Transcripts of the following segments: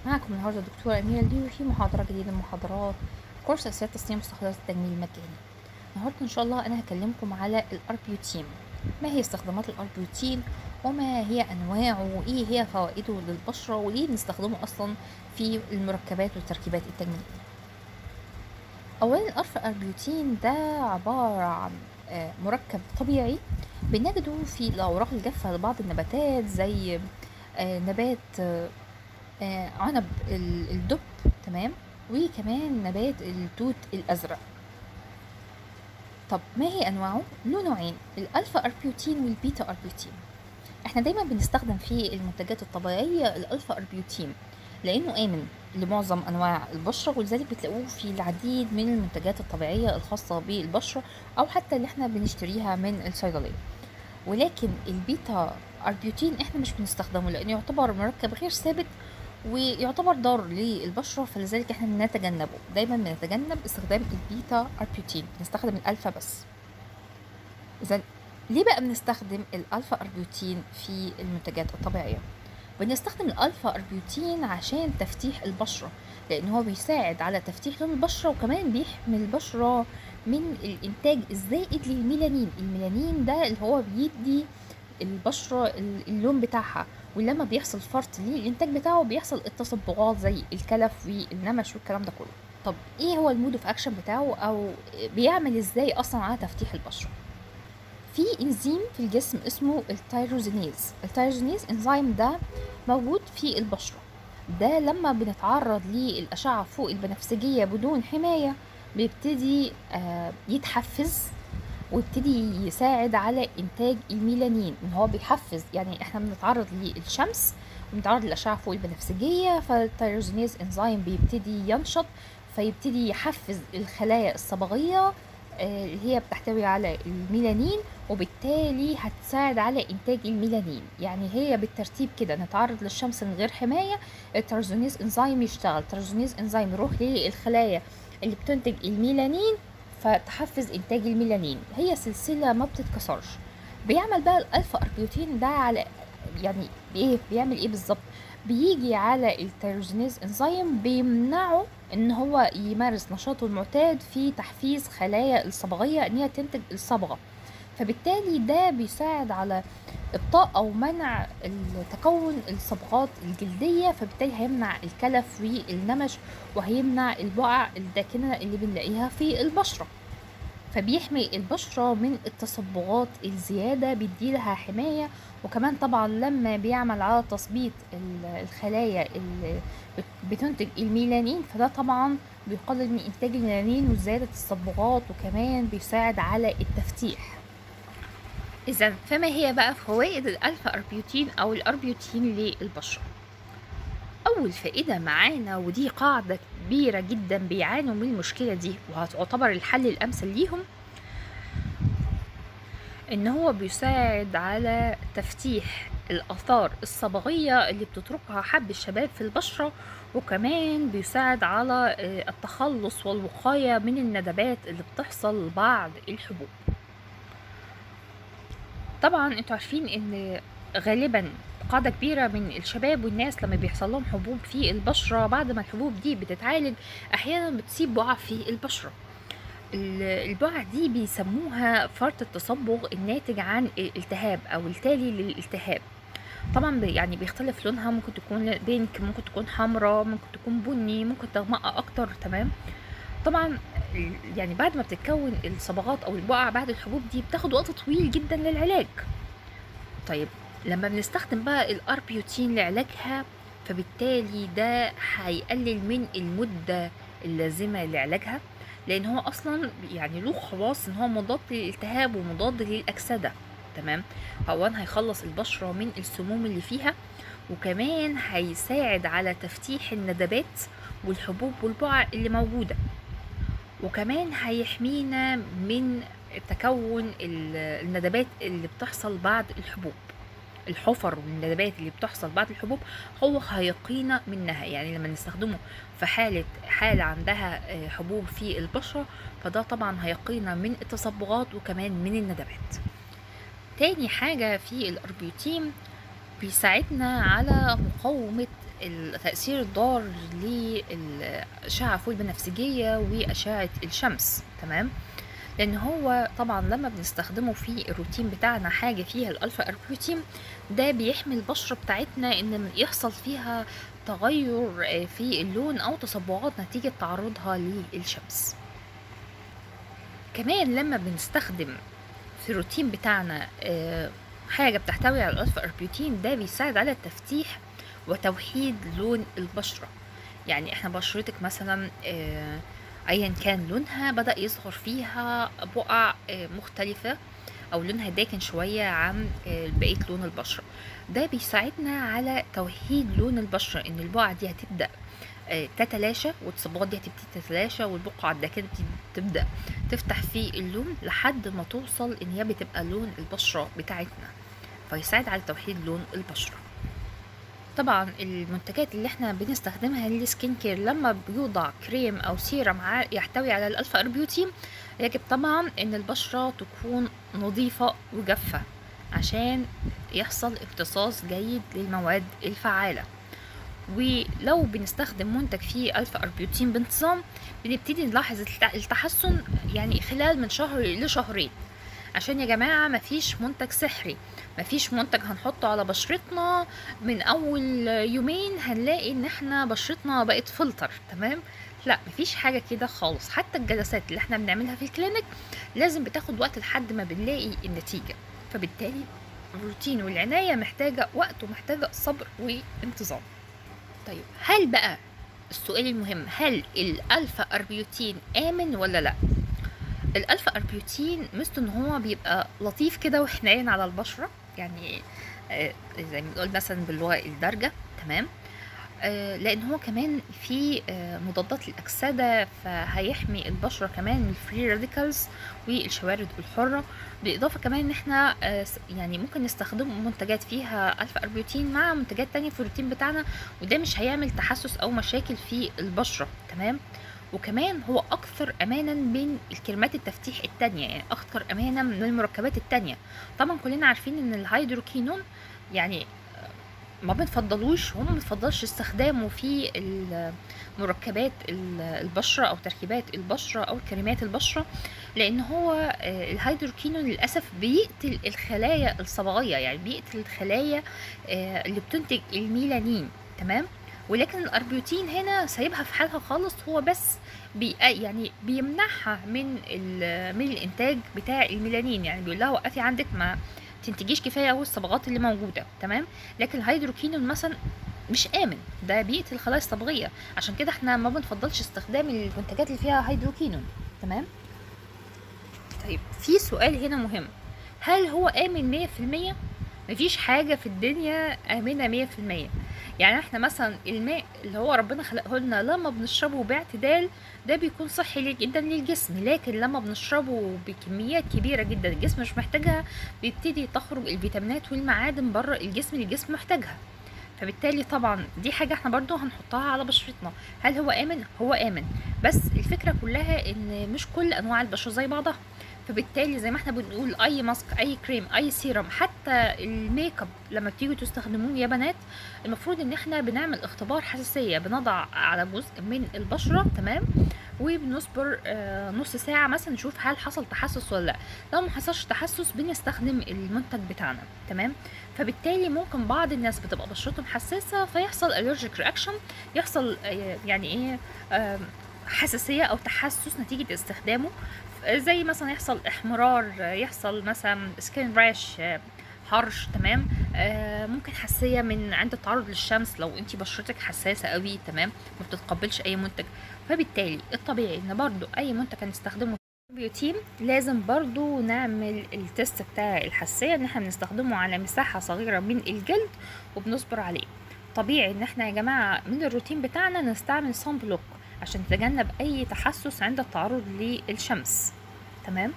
معكم النهارده دكتورة أميرة الديوي في محاضرة جديدة من محاضرات كورس أساسيات تصميم مستحضرات التجميل المجاني النهارده إن شاء الله أنا هكلمكم على الأربيوتين ما هي استخدامات الأربيوتين وما هي أنواعه وإيه هي فوائده للبشرة وليه بنستخدمه أصلا في المركبات والتركيبات التجميلية أولا الأرف أربيوتين ده عبارة عن آه، مركب طبيعي بنجده في الأوراق الجافة لبعض النباتات زي آه، نبات آه، آه، عنب ال- الدب تمام وكمان نبات التوت الازرق طب ما هي انواعه له نوعين الالفا اربيوتين والبيتا اربيوتين احنا دايما بنستخدم في المنتجات الطبيعيه الالفا اربيوتين لانه امن لمعظم انواع البشره ولذلك بتلاقوه في العديد من المنتجات الطبيعيه الخاصه بالبشره او حتى اللي احنا بنشتريها من الصيدليه ولكن البيتا اربيوتين احنا مش بنستخدمه لانه يعتبر مركب غير ثابت ويعتبر ضار للبشرة فلذلك احنا بنتجنبه دايما بنتجنب استخدام البيتا اربيوتين بنستخدم الالفا بس اذا ليه بقى بنستخدم الالفا اربيوتين في المنتجات الطبيعية بنستخدم الالفا اربيوتين عشان تفتيح البشرة لان هو بيساعد على تفتيح لون البشرة وكمان بيحمي البشرة من الانتاج الزائد للميلانين الميلانين ده اللي هو بيدي البشرة ال- اللون بتاعها ولما بيحصل فرط للانتاج بتاعه بيحصل التصبغات زي الكلف والنمش والكلام ده كله طب ايه هو المود اوف اكشن بتاعه او بيعمل ازاي اصلا على تفتيح البشره في انزيم في الجسم اسمه التيروزينيز التيروزينيز انزيم ده موجود في البشره ده لما بنتعرض للاشعه فوق البنفسجيه بدون حمايه بيبتدي آه، يتحفز ويبتدي يساعد على انتاج الميلانين ان هو بيحفز يعني احنا بنتعرض للشمس وبنتعرض للاشعه فوق البنفسجيه فالتيروزينيز انزيم بيبتدي ينشط فيبتدي يحفز الخلايا الصبغيه آه، اللي هي بتحتوي على الميلانين وبالتالي هتساعد على انتاج الميلانين يعني هي بالترتيب كده نتعرض للشمس من غير حمايه التيروزينيز انزيم يشتغل التيروزينيز انزيم يروح للخلايا اللي بتنتج الميلانين فتحفز انتاج الميلانين هي سلسله ما بتتكسرش بيعمل بقى الالفا اربيوتين ده على يعني ايه بيعمل ايه بالظبط بيجي على التيروزينيز انزيم بيمنعه ان هو يمارس نشاطه المعتاد في تحفيز خلايا الصبغيه ان هي تنتج الصبغه فبالتالي ده بيساعد على ابطاء او منع تكون الصبغات الجلديه فبالتالي هيمنع الكلف والنمش وهيمنع البقع الداكنه اللي بنلاقيها في البشره فبيحمي البشرة من التصبغات الزيادة بيديلها حماية وكمان طبعا لما بيعمل على تثبيط ال- الخلايا اللي بت- بتنتج الميلانين فده طبعا بيقلل من إنتاج الميلانين وزيادة التصبغات وكمان بيساعد على التفتيح إذا فما هي بقى فوائد الألفا أربيوتين أو الأربيوتين للبشرة أول فائدة معانا ودي قاعدة كبيرة جدا بيعانوا من المشكلة دي وهتعتبر الحل الأمثل ليهم إن هو بيساعد على تفتيح الآثار الصبغية اللي بتتركها حب الشباب في البشرة وكمان بيساعد على آه، التخلص والوقاية من الندبات اللي بتحصل بعد الحبوب طبعا انتوا عارفين ان غالبا قاعدة كبيرة من الشباب والناس لما بيحصل لهم حبوب في البشرة بعد ما الحبوب دي بتتعالج أحيانا بتسيب بقع في البشرة ال- البقع دي بيسموها فرط التصبغ الناتج عن الالتهاب أو التالي للالتهاب طبعا بي- يعني بيختلف لونها ممكن تكون بينك ممكن تكون حمراء ممكن تكون بني ممكن تغمق أكتر تمام طبعا ال- يعني بعد ما بتتكون الصبغات او البقع بعد الحبوب دي بتاخد وقت طويل جدا للعلاج طيب لما بنستخدم بقى الاربيوتين لعلاجها فبالتالي ده هيقلل من المدة اللازمة لعلاجها لان هو اصلا يعني له خواص ان هو مضاد للالتهاب ومضاد للاكسدة تمام اولا هيخلص البشرة من السموم اللي فيها وكمان هيساعد على تفتيح الندبات والحبوب والبقع اللي موجودة وكمان هيحمينا من تكون ال- الندبات اللي بتحصل بعد الحبوب الحفر والندبات اللي بتحصل بعد الحبوب هو هيقينا منها يعني لما نستخدمه في حالة حالة عندها آه، حبوب في البشرة فده طبعا هيقينا من التصبغات وكمان من الندبات تاني حاجة في الأربيوتين بيساعدنا على مقاومة التأثير الضار للأشعة فوق البنفسجية وأشعة الشمس تمام لأن هو طبعا لما بنستخدمه في الروتين بتاعنا حاجة فيها الألفا أربيوتين ده بيحمي البشرة بتاعتنا إن يحصل فيها تغير آه، في اللون أو تصبغات نتيجة تعرضها للشمس كمان لما بنستخدم في الروتين بتاعنا آه، حاجة بتحتوي على الألفا أربيوتين ده بيساعد على تفتيح وتوحيد لون البشرة يعني احنا بشرتك مثلا آه، ايا كان لونها بدأ يظهر فيها بقع آه، مختلفة او لونها داكن شوية عن آه، بقية لون البشرة ده بيساعدنا على توحيد لون البشرة ان البقع دي هتبدأ آه، تتلاشى والصبغات دي هتبتدي تتلاشى والبقعة الداكنة دي تبدأ تفتح في اللون لحد ما توصل ان هي بتبقى لون البشرة بتاعتنا فيساعد على توحيد لون البشرة طبعا المنتجات اللي احنا بنستخدمها للسكين كير لما بيوضع كريم او سيرم ع- يحتوي على الالفا اربيوتين يجب طبعا ان البشرة تكون نظيفة وجافة عشان يحصل امتصاص جيد للمواد الفعالة ولو بنستخدم منتج فيه الفا اربيوتين بانتظام بنبتدي نلاحظ الت- التحسن يعني خلال من شهر لشهرين عشان يا جماعة مفيش منتج سحري مفيش منتج هنحطه على بشرتنا من اول يومين هنلاقي ان احنا بشرتنا بقت فلتر تمام لا مفيش حاجة كده خالص حتى الجلسات اللي احنا بنعملها في الكلينيك لازم بتاخد وقت لحد ما بنلاقي النتيجة فبالتالي الروتين والعناية محتاجة وقت ومحتاجة صبر وانتظام طيب هل بقى السؤال المهم هل الالفا اربيوتين امن ولا لا الالفا اربيوتين ميزته ان هو بيبقى لطيف كده وحنين على البشره يعني آه، زي ما بنقول مثلا باللغه الدارجه تمام آه، لان هو كمان فيه آه، مضادات للاكسده فهيحمي البشره كمان من الفري راديكالز والشوارد الحره بالاضافه كمان ان احنا آه، س- يعني ممكن نستخدم منتجات فيها الفا اربيوتين مع منتجات تانية في الروتين بتاعنا وده مش هيعمل تحسس او مشاكل في البشره تمام وكمان هو اكثر امانا من الكريمات التفتيح التانية يعني اكثر امانا من المركبات التانية طبعا كلنا عارفين ان الهيدروكينون يعني ما بنفضلوش وما بنفضلش استخدامه في مركبات البشرة او تركيبات البشرة او كريمات البشرة لان هو آه، الهيدروكينون للاسف بيقتل الخلايا الصبغية يعني بيقتل الخلايا آه، اللي بتنتج الميلانين تمام ولكن الاربيوتين هنا سايبها في حالها خالص هو بس بي يعني بيمنعها من ال- من الانتاج بتاع الميلانين يعني بيقول لها وقفي عندك ما تنتجيش كفايه قوي الصبغات اللي موجوده تمام لكن الهيدروكينون مثلا مش امن ده بيقتل الخلايا الصبغيه عشان كده احنا ما بنفضلش استخدام المنتجات اللي فيها هيدروكينون تمام طيب في سؤال هنا مهم هل هو امن 100% مفيش حاجه في الدنيا امنه 100% يعني احنا مثلا الماء اللي هو ربنا خلقه لنا لما بنشربه باعتدال ده بيكون صحي لي- جدا للجسم لكن لما بنشربه بكميات كبيرة جدا الجسم مش محتاجها بيبتدي تخرج الفيتامينات والمعادن بره الجسم اللي الجسم محتاجها فبالتالي طبعا دي حاجة احنا برضو هنحطها على بشرتنا هل هو آمن؟ هو آمن بس الفكرة كلها ان مش كل انواع البشرة زي بعضها فبالتالي زي ما احنا بنقول اي ماسك اي كريم اي سيرم حتى الميك اب لما بتيجوا تستخدموه يا بنات المفروض ان احنا بنعمل اختبار حساسيه بنضع على جزء من البشره تمام وبنصبر آه، نص ساعه مثلا نشوف هل حصل تحسس ولا لا لو ما حصلش تحسس بنستخدم المنتج بتاعنا تمام فبالتالي ممكن بعض الناس بتبقى بشرتهم حساسه فيحصل allergic reaction يحصل آه، يعني ايه آه، حساسيه او تحسس نتيجه استخدامه زي مثلا يحصل احمرار آه، يحصل مثلا سكين راش هرش تمام آه ممكن حساسيه من عند التعرض للشمس لو انت بشرتك حساسه قوي تمام ما بتتقبلش اي منتج فبالتالي الطبيعي ان برضو اي منتج هنستخدمه بيوتين لازم برضو نعمل التست بتاع الحساسيه ان احنا بنستخدمه على مساحه صغيره من الجلد وبنصبر عليه طبيعي ان احنا يا جماعه من الروتين بتاعنا نستعمل صن بلوك عشان نتجنب اي تحسس عند التعرض للشمس تمام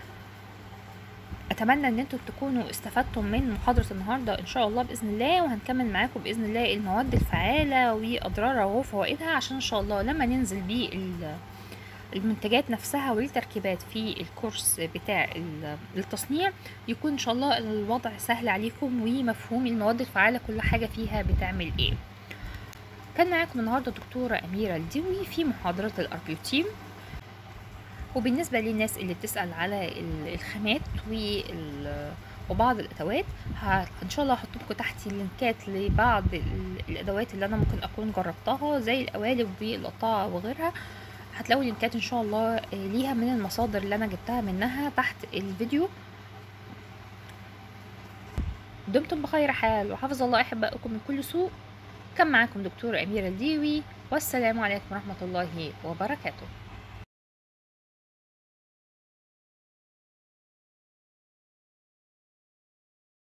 اتمنى ان انتوا تكونوا استفدتم من محاضره النهارده ان شاء الله باذن الله وهنكمل معاكم باذن الله المواد الفعاله واضرارها وفوائدها عشان ان شاء الله لما ننزل بيه ال- المنتجات نفسها والتركيبات في الكورس بتاع ال- التصنيع يكون ان شاء الله الوضع سهل عليكم ومفهوم المواد الفعاله كل حاجه فيها بتعمل ايه كان معاكم النهارده دكتوره اميره الدوي في محاضره الاربيوتيم وبالنسبه للناس اللي بتسال على ال- الخامات وال- وبعض الادوات ه- ان شاء الله هحط لكم تحت لينكات لبعض ال- الادوات اللي انا ممكن اكون جربتها زي القوالب والقطاعه وغيرها هتلاقوا لينكات ان شاء الله آه، ليها من المصادر اللي انا جبتها منها تحت الفيديو دمتم بخير حال وحفظ الله احبائكم من كل سوء كان معاكم دكتورة أميرة الديوي والسلام عليكم ورحمة الله وبركاته